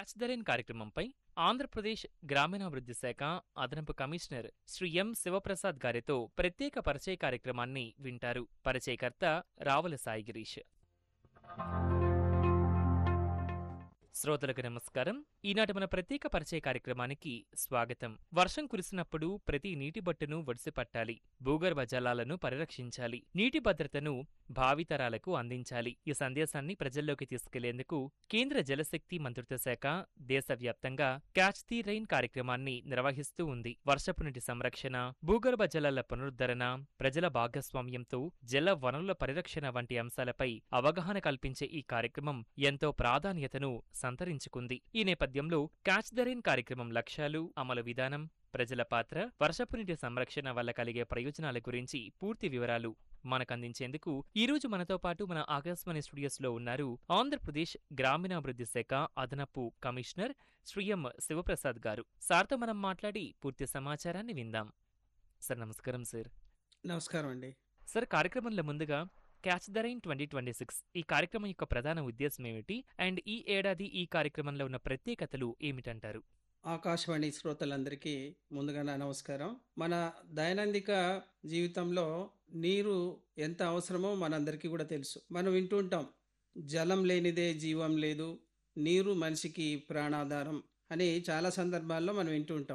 catch the rain కార్యక్రమంపై ఆంధ్రప్రదేశ్ గ్రామీణాభివృద్ధి శాఖ అదనపు కమిషనర్ శ్రీ ఎం శివప్రసాద్ గారితో ప్రత్యేక పరిచయ కార్యక్రమాన్ని వింటారు పరిచయకర్త రావుల సాయి గిరీష్ శ్రోతలకు నమస్కారం ఈనాటి మన ప్రత్యేక పరిచయ కార్యక్రమానికి స్వాగతం వర్షం కురిసినప్పుడు ప్రతి నీటి బొట్టును ఒడిసిపట్టాలి భూగర్భ జలాలను పరిరక్షించాలి నీటి భద్రతను భావితరాలకు అందించాలి ఈ సందేశాన్ని ప్రజల్లోకి తీసుకెళ్లేందుకు కేంద్ర జలశక్తి మంత్రిత్వ శాఖ దేశవ్యాప్తంగా క్యాచ్ ది రైన్ కార్యక్రమాన్ని నిర్వహిస్తూ ఉంది వర్షపు నీటి సంరక్షణ భూగర్భ జలాల పునరుద్ధరణ ప్రజల భాగస్వామ్యంతో జల వనరుల పరిరక్షణ వంటి అంశాలపై అవగాహన కల్పించే ఈ కార్యక్రమం ఎంతో ప్రాధాన్యతను సంతరించుకుంది ఈ నేపథ్యంలో క్యాచ్ ద రైన్ కార్యక్రమం లక్ష్యాలు అమలు విధానం ప్రజల పాత్ర వర్షపు నీటి సంరక్షణ వల్ల కలిగే ప్రయోజనాల గురించి పూర్తి వివరాలు మనకందించేందుకు ఈ రోజు మనతో పాటు మన ఆకాశవాణి స్టూడియోస్ లో ఉన్నారు ఆంధ్రప్రదేశ్ గ్రామీణాభివృద్ధి శాఖ అదనపు కమిషనర్ శ్రీ ఎం శివప్రసాద్ గారు సార్తో మనం మాట్లాడి పూర్తి సమాచారాన్ని విందాం సార్ నమస్కారం సార్ నమస్కారం అండి సార్ కార్యక్రమంలో ముందుగా catch the rain twenty twenty six ఈ కార్యక్రమం యొక్క ప్రధాన ఉద్దేశం ఏమిటి అండ్ ఈ ఏడాది ఈ కార్యక్రమంలో ఉన్న ప్రత్యేకతలు ఏమిటంటారు ఆకాశవాణి శ్రోతలందరికీ ముందుగా నా నమస్కారం మన దైనందిక జీవితంలో నీరు ఎంత అవసరమో మనందరికీ కూడా తెలుసు మనం వింటూ ఉంటాం జలం లేనిదే జీవం లేదు నీరు మనిషికి ప్రాణాధారం అని చాలా సందర్భాల్లో మనం వింటూ ఉంటాం